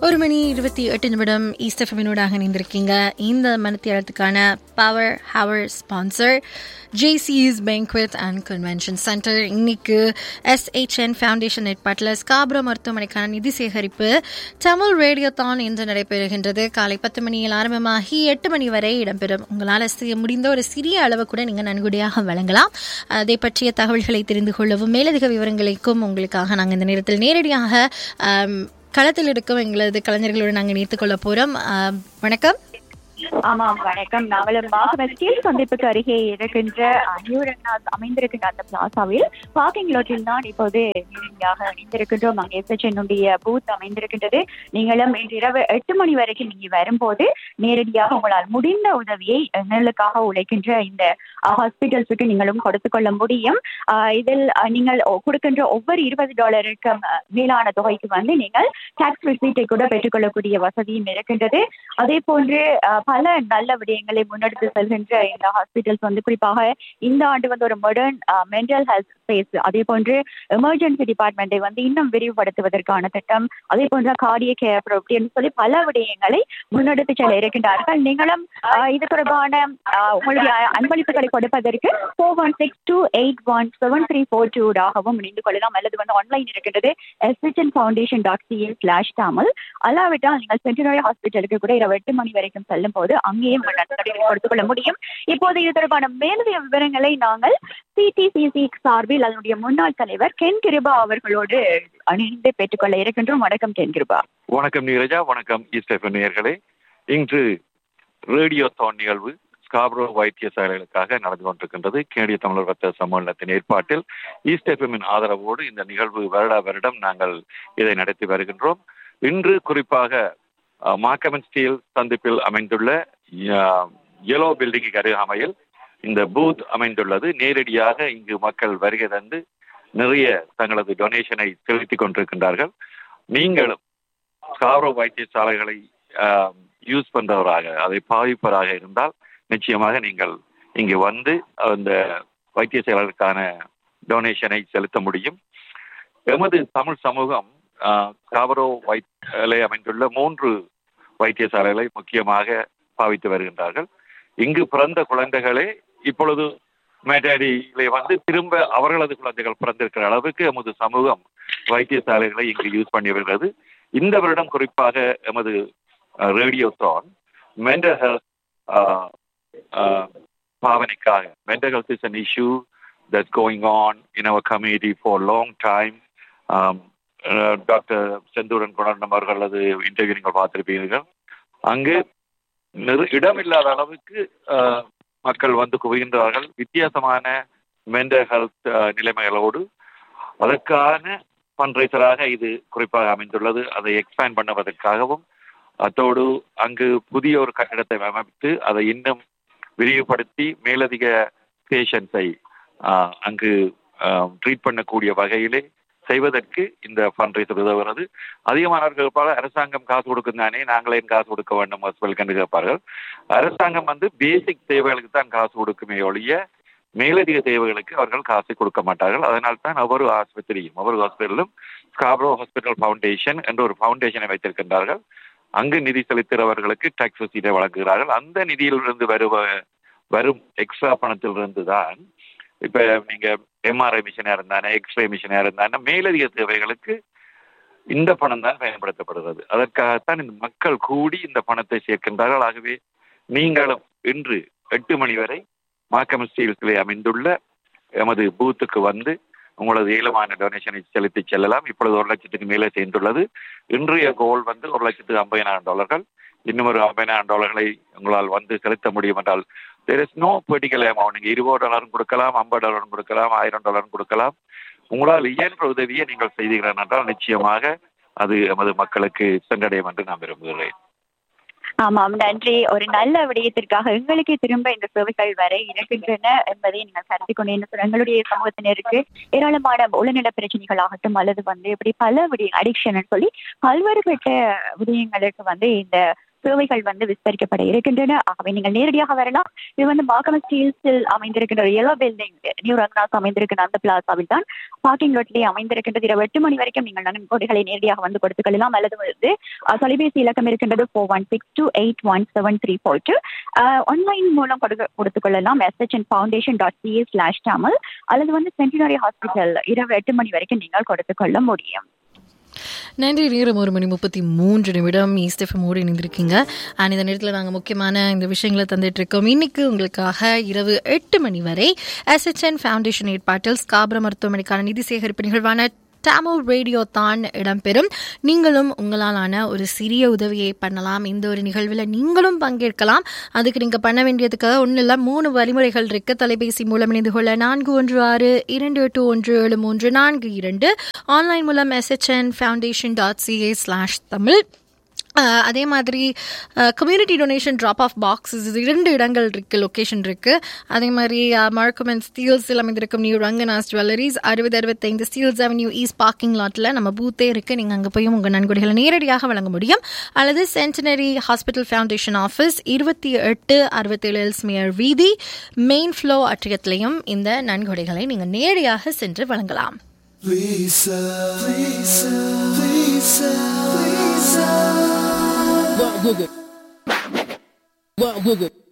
ஒரு மணி இருபத்தி எட்டு நிமிடம் ஈஸ்டஃபமினோடாக இணைந்திருக்கீங்க இந்த மனத்தியாளத்துக்கான பவர் ஹவர் ஸ்பான்சர் ஜேசிஸ் பேங்க்வெட் அண்ட் கன்வென்ஷன் சென்டர் இன்னைக்கு எஸ்ஹெச்என் ஃபவுண்டேஷன் ஏற்பாட்டில் ஸ்காப்ரோ மருத்துவமனைக்கான நிதி சேகரிப்பு தமிழ் ரேடியோதான் இன்று நடைபெறுகின்றது காலை பத்து மணியில் ஆரம்பமாகி எட்டு மணி வரை இடம்பெறும் உங்களால் செய்ய முடிந்த ஒரு சிறிய அளவு கூட நீங்கள் நன்கொடையாக வழங்கலாம் அதை பற்றிய தகவல்களை தெரிந்து கொள்ளவும் மேலதிக விவரங்களுக்கும் உங்களுக்காக நாங்கள் இந்த நேரத்தில் நேரடியாக ஆம், களத்தில் இருக்கும் எங்களது கலைஞர்களோடு நாங்கள் இணைத்துக் கொள்ள போறோம் ஆம், வணக்கம் ஆமாம் வணக்கம் நாங்களும் மாகவஸ்டில் சந்திப்புக்கு அருகே இருக்கின்ற நியூரன்னாஸ் அமைந்திருக்கின்ற அந்த பிளாசாவில் பார்க்கிங் லாட்டில் தான் இப்போது நேரடியாக இணைந்திருக்கின்றோம் அங்கே எஸ்எச்என்னுடைய பூத் அமைந்திருக்கின்றது நீங்களும் இன்று இரவு எட்டு மணி வரைக்கும் நீங்க வரும்போது நேரடியாக உங்களால் முடிந்த உதவியை எங்களுக்காக உழைக்கின்ற இந்த ஹாஸ்பிட்டல்ஸுக்கு நீங்களும் கொடுத்துக் கொள்ள முடியும் ஆஹ் இதில் அஹ், நீங்கள் ஒ- கொடுக்கின்ற ஒவ்வொரு இருபது டாலருக்கு அஹ், மேலான தொகைக்கு வந்து நீங்கள் டாக்ஸ் ரிசீட்டை கூட பெற்றுக்கொள்ளக்கூடிய வசதியும் இருக்கின்றது அதே போன்று அஹ், பல நல்ல விடயங்களை முன்னெடுத்து செல்கின்ற இந்த ஹாஸ்பிட்டல்ஸ் வந்து குறிப்பாக இந்த ஆண்டு வந்து ஒரு மாடர்ன் மென்டல் ஹெல்த் ஸ்பேஸ் அதே போன்று எமர்ஜென்சி டிபார்ட்மெண்ட்டை வந்து இன்னும் விரிவுபடுத்துவதற்கான திட்டம் அதே போன்ற கார்டிய கேர் அப்படின்னு சொல்லி பல விடயங்களை முன்னெடுத்து செல்ல இருக்கின்றார்கள் நீங்களும் அஹ், இது தொடர்பான அஹ், உங்களுடைய அன்பளிப்புகளை கொடுப்பதற்கு four one six two eight one seven three four டூடாகவும் இணைந்து கொள்ளலாம் அல்லது வந்து ஆன்லைன் இருக்கின்றது SHN foundation dot CA slash Tamil அல்லாவிட்டால் நீங்கள் சென்டினரி ஹாஸ்பிட்டலுக்கு கூட இரவு எட்டு மணி வரைக்கும் செல்லும் போது அங்கேயும் உங்கள் நன்கொடைகளை கொடுத்துக் கொள்ள முடியும் இப்போது இது தொடர்பான மேலதிக விவரங்களை நாங்கள் சிடிசிசி சார்பில் அதனுடைய முன்னாள் தலைவர் கென் கிருபா அவர்களோடு இணைந்து பெற்றுக்கொள்ள இருக்கின்றோம் வணக்கம் கென் கிருபா வணக்கம் நீரஜா வணக்கம் ஈஸ்டெஃபன் நேயர்களே இன்று ரேடியோ தோன் நிகழ்வு ஸ்காப்ரோ வைத்தியசாலைகளுக்காக நடந்து கொண்டிருக்கின்றது கேடிய தமிழர் ரத்த சம்மேளனத்தின் ஏற்பாட்டில் ஈஸ்டெஃபமின் ஆதரவோடு இந்த நிகழ்வு வருடா வருடம் நாங்கள் இதை நடத்தி வருகின்றோம் இன்று குறிப்பாக அஹ், மார்க்கமன் ஸ்டீல் சந்திப்பில் அமைந்துள்ள எலோ பில்டிங்கு அருகாமையில் இந்த பூத் அமைந்துள்ளது நேரடியாக இங்கு மக்கள் வருகை தந்து நிறைய தங்களது டொனேஷனை செலுத்திக் கொண்டிருக்கின்றார்கள் நீங்களும் ஸ்காப்ரோ வைத்தியசாலைகளை யூஸ் பண்றவராக அதை பாவிப்பவராக இருந்தால் நிச்சயமாக நீங்கள் இங்கு வந்து அந்த வைத்தியசாலைகளுக்கான டொனேஷனை செலுத்த முடியும் எமது தமிழ் சமூகம் ஸ்காபரோ வைத்தியலை அமைந்துள்ள மூன்று வைத்தியசாலைகளை முக்கியமாக பாவித்து வருகின்றார்கள் இங்கு பிறந்த குழந்தைகளே இப்பொழுது மேட்டாடியிலே வந்து திரும்ப அவர்களது குழந்தைகள் பிறந்திருக்கிற அளவுக்கு எமது சமூகம் வைத்தியசாலைகளை இங்கு யூஸ் பண்ணி வருகிறது இந்த வருடம் குறிப்பாக எமது ரேடியோ தான் மென்டல் ஹெல்த் பாவனைக்காக mental health is an issue that's going on in our community for long time doctor Senthooran குணர்ணம் அவர்களது இன்டர்வியூ நீங்கள் பார்த்திருப்பீர்கள் அங்கு நிறு இடமில்லாத அளவுக்கு ஆஹ், மக்கள் வந்து குவிகின்றார்கள் வித்தியாசமான மென்டல் ஹெல்த் நிலைமைகளோடு அதற்கான ஃபண்ட்ரைசராக இது குறிப்பாக அமைந்துள்ளது அதை எக்ஸ்பேண்ட் பண்ணுவதற்காகவும் அத்தோடு அங்கு புதிய ஒரு கட்டிடத்தை அமைத்து அதை இன்னும் விரிவுபடுத்தி மேலதிக பேஷண்ட்ஸை அங்கு ட்ரீட் பண்ணக்கூடிய வகையிலே செய்வதற்கு இந்த ஃபண்ட்ரைசர் உதவுகிறது அதிகமானவர்கள் பல அரசாங்கம் காசு கொடுக்கும் தானே நாங்களே காசு கொடுக்க வேண்டும் ஹாஸ்பிட்டல் கண்டு கேட்பார்கள் அரசாங்கம் வந்து பேசிக் தேவைகளுக்கு தான் காசு கொடுக்குமே ஒழிய மேலதிக தேவைகளுக்கு அவர்கள் காசு கொடுக்க மாட்டார்கள் அதனால் தான் ஒவ்வொரு ஆஸ்பத்திரியும் ஒவ்வொரு ஹாஸ்பிட்டலும் ஸ்காப்ரோ ஹாஸ்பிட்டல் ஃபவுண்டேஷன் என்ற ஒரு ஃபவுண்டேஷனை வைத்திருக்கின்றார்கள் அங்கு நிதி செலுத்துகிறவர்களுக்கு டாக்ஸ் ரசீதை வழங்குகிறார்கள் அந்த நிதியிலிருந்து வருவ வரும் எக்ஸ்ட்ரா பணத்திலிருந்து தான் இப்ப நீங்க எம்ஆர்ஐ மிஷினா இருந்தானே எக்ஸ்ரே மிஷினா இருந்தானே மேலதிக தேவைகளுக்கு இந்த பணம் தான் பயன்படுத்தப்படுகிறது அதற்காகத்தான் இந்த மக்கள் கூடி இந்த பணத்தை சேர்க்கின்றார்கள் ஆகவே நீங்களும் இன்று எட்டு மணி வரை மாக்கம் ஸ்டீல்ஸிலே அமைந்துள்ள எமது பூத்துக்கு வந்து உங்களது ஏலமான டொனேஷனை செலுத்தி செல்லலாம் இப்பொழுது ஒரு லட்சத்துக்கு மேலே சேர்ந்துள்ளது இன்றைய கோல் வந்து ஒரு லட்சத்துக்கு ஐம்பதினாயிரம் டாலர்கள் இன்னும் ஒரு ஐம்பதினாயிரம் டாலர்களை உங்களால் வந்து செலுத்த முடியும் என்றால் there is no particular amount நீங்கள் இருபது டாலரும் கொடுக்கலாம் ஐம்பது டாலரும் கொடுக்கலாம் ஆயிரம் டாலரும் கொடுக்கலாம் உங்களால் இயன்ற உதவியை நீங்கள் செய்தீர்கள் என்றால் நிச்சயமாக அது எமது மக்களுக்கு சென்றடையும் என்று நான் விரும்புகிறேன் ஆமாம் நன்றி ஒரு நல்ல விடயத்திற்காக எங்களுக்கே திரும்ப இந்த சேவைகள் வர இருக்கின்றன என்பதை நீங்கள் கருதி கொண்டு என்ன சொல்ற எங்களுடைய சமூகத்தினருக்கு ஏராளமான உளநல பிரச்சனைகள் ஆகட்டும் அல்லது வந்து இப்படி பல விடய அடிக்ஷன் சொல்லி பல்வேறுபட்ட விடயங்களுக்கு வந்து இந்த சேவைகள் வந்து விஸ்தரிக்கப்பட இருக்கின்றன ஆகவே நீங்கள் நேரடியாக வரலாம் இது வந்து மாகம ஸ்டீல்ஸில் அமைந்திருக்கின்ற எல்லோ பில்டிங் நியூ ரங்கநாத் அமைந்திருக்கின்ற அந்த பிளாசாவில் தான் பார்க்கிங் லாட்லேயே அமைந்திருக்கின்றது இரவு எட்டு மணி வரைக்கும் நீங்கள் நன்கொடைகளை நேரடியாக வந்து கொடுத்துக் கொள்ளலாம் அல்லது வந்து அஹ், தொலைபேசி இலக்கம் இருக்கின்றது four one six two eight one seven three four two online மூலம் கொடுக்க கொடுத்துக் கொள்ளலாம் SHN foundation dot CA slash Tamil அல்லது வந்து சென்டினரி ஹாஸ்பிட்டல் இரவு எட்டு மணி வரைக்கும் நீங்கள் கொடுத்துக் கொள்ள முடியும் நன்றி நேரம் ஒரு மணி முப்பத்தி மூன்று நிமிடம் ஈஸ்ட் எஃப்எம்மோடு இணைந்திருக்கீங்க அண்ட் இந்த நேரத்தில் நாங்கள் முக்கியமான இந்த விஷயங்களை தந்துட்டு இருக்கோம் இன்னைக்கு உங்களுக்காக இரவு எட்டு மணி வரை எஸ்ஹெச்என் ஃபவுண்டேஷன் ஏற்பாட்டில் ஸ்காபர மருத்துவமனைக்கான நிதி சேகரிப்பு நிகழ்வான டாமோ ரேடியோ தான் இடம்பெறும் நீங்களும் உங்களாலான ஒரு சிறிய உதவியை பண்ணலாம் இந்த ஒரு நிகழ்வில் நீங்களும் பங்கேற்கலாம் அதுக்கு நீங்கள் பண்ண வேண்டியதுக்கு ஒன்றும் இல்லை மூணு வழிமுறைகள் இருக்கு தொலைபேசி மூலம் இணைந்து கொள்ள நான்கு ஒன்று ஆறு இரண்டு எட்டு ஒன்று ஏழு மூன்று நான்கு இரண்டு ஆன்லைன் மூலம் SHN foundation dot CA slash Tamil அஹ், அதே மாதிரி community donation drop off boxes இது இரண்டு இடங்கள் இருக்கு லொக்கேஷன் இருக்கு அதே மாதிரி மர்க்கம் அண்ட் ஸ்டீல்ஸில் அமைந்திருக்கும் நியூ ரங்கநாஸ் ஜுவல்லரிஸ் அறுபது அறுபத்தைந்து ஸ்டீல்ஸ் அவென்யூ ஈஸ்ட் பார்க்கிங் லாட்டில் நம்ம பூத்தே இருக்கு நீங்கள் அங்கே போய் உங்கள் நன்கொடைகளை நேரடியாக வழங்க முடியும் அல்லது சென்டினரி ஹாஸ்பிட்டல் ஃபவுண்டேஷன் ஆஃபீஸ் இருபத்தி எட்டு அறுபத்தேழு எல்ஸ்மியர் வீதி மெயின் ஃப்ளோ அற்றியத்திலையும் இந்த நன்கொடைகளை நீங்கள் நேரடியாக சென்று வழங்கலாம் Lisa, Lisa, Lisa, Lisa. What with it? What with it?